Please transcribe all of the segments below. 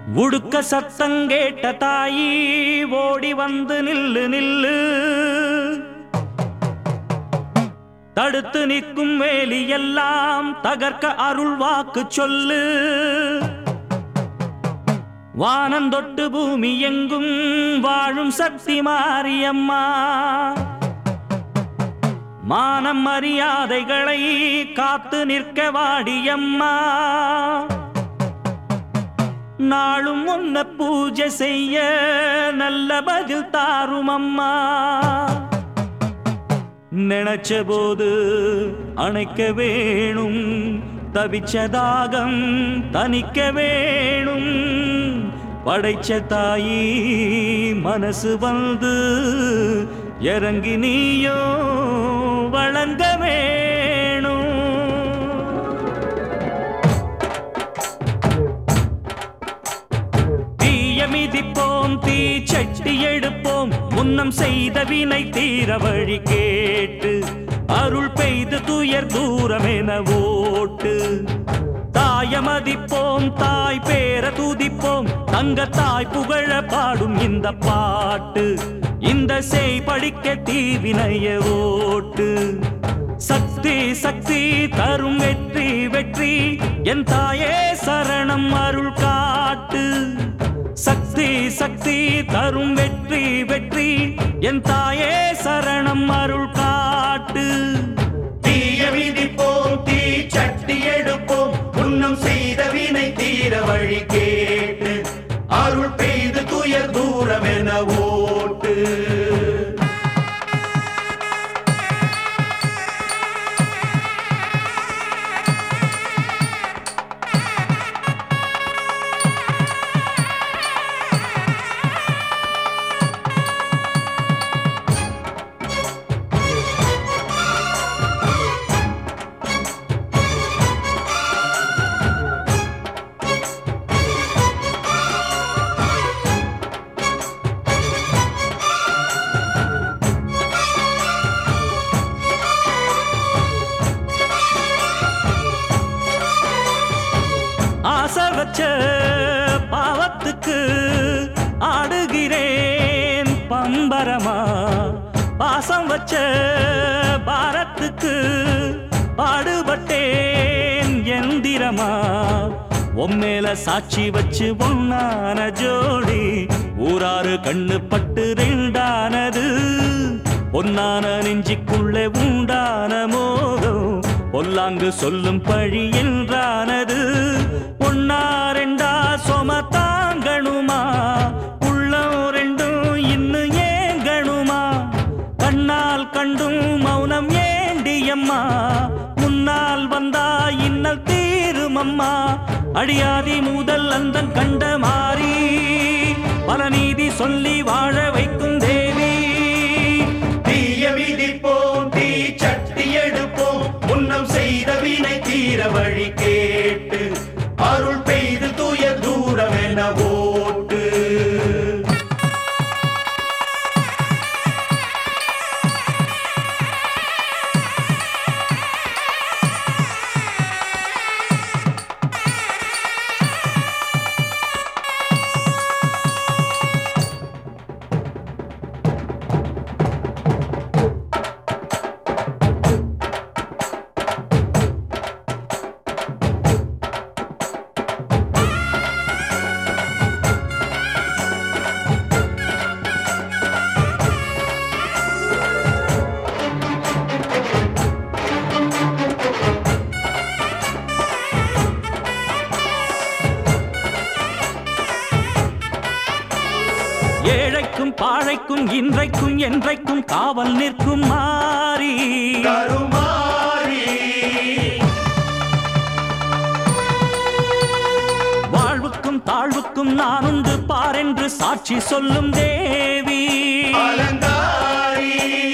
உடுக்க சத்தங்கேட்ட தாயி ஓடி வந்து நில்லு நில்லு தடுத்து நிற்கும் வேலி எல்லாம் தகர்க்க அருள் வாக்கு சொல்லு வானந்தொட்டு பூமி எங்கும் வாழும் சக்தி மாரியம்மா மானம் மரியாதைகளை காத்து நிற்க வாடியம்மா நாளும் உன்ன பூஜை செய்ய நல்ல பதில் தாரும் அம்மா நினைச்ச போது அணைக்க வேணும் தவிச்ச தாகம் தணிக்க வேணும் படைச்ச தாயி மனசு வந்து இறங்கி நீயோ வழங்க வேணும் தீய மிதிப்போம் தீ சட்டி எடுப்போம் முன்னம் செய்த வினை தீர வழி கேட்டு அருள் பெய்து துயர் தூரம் என ஓட்டு தாய மதிப்போம் தாய் பேர துதிப்போம் தங்க தாய் புகழ பாடும் இந்த பாட்டு இந்த செய் படிக்க தீவினைய ஓட்டு சக்தி சக்தி தரும் வெற்றி வெற்றி என் தாயே சரணம் அருள் காட்டு சக்தி சக்தி தரும் வெற்றி வெற்றி என் தாயே சரணம் அருள் காட்டு தீய விதிப்போம் தீ சட்டி எடுப்போம் உன்னம் செய்த வினை தீர வழி கேட்டு அருள் பெய்து துயர் தூரம் என ஓட்டு ஆசை வச்ச பாவத்துக்கு ஆடுகிறேன் பம்பரமா பாசம் வச்ச பாரத்துக்கு பாடுபட்டேன் எந்திரமா உம்மேல சாட்சி வச்சு ஒன்னான ஜோடி ஊராறு கண்ணு பட்டு ரெண்டானது பொன்னான நெஞ்சிக்குள்ளே உண்டான மோகம் பொல்லாங்கு சொல்லும் பழி என்றானது ஒன்னா ரெண்டா சொம தாங்கணுமா உள்ளம் ரெண்டும் இன்னும் ஏங்கணுமா கண்ணால் கண்டும் மௌனம் ஏண்டியம்மா முன்னால் வந்தா இன்னல் தீருமம்மா அடியாதி முதல் அந்த கண்ட மாறி பல நீதி சொல்லி வாழ வைக்கும் தேவி தீய விதிப்போம் தீ சட்டி எடுப்போம் உன்னம் செய்த வினை தீர வழி கேட்டு அருள் பெய்து துயர் தூரம் என ஓட்டு ஏழைக்கும் பாழைக்கும் இன்றைக்கும் என்றைக்கும் காவல் நிற்கும் மாறி கருமாறி வாழ்வுக்கும் தாழ்வுக்கும் நான் உண்டு பாரென்று சாட்சி சொல்லும் தேவி அலங்காரி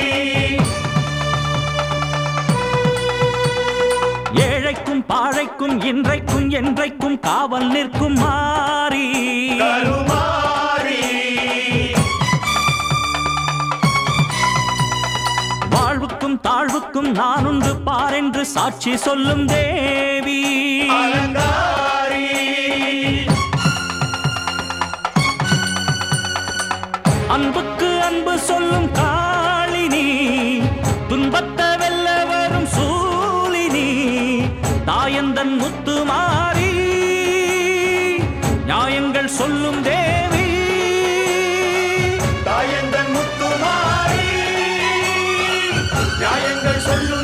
ஏழைக்கும் பாழைக்கும் இன்றைக்கும் என்றைக்கும் காவல் நிற்கும் மாறி கருமாரி வாழ்வுக்கும் தாழ்வுக்கும் நான் உண்டு பாரென்று சாட்சி சொல்லும் தேவி அலங்காரி அன்புக்கு அன்பு சொல்லும் காளினி துன்பத்தை வெல்ல வரும் சூழினி தாயந்தன் முத்துமாரி நியாயங்கள் சொல்லும் தேவி தாயந்தன் முத்துமாரி நியாயங்கள் சொல்லும்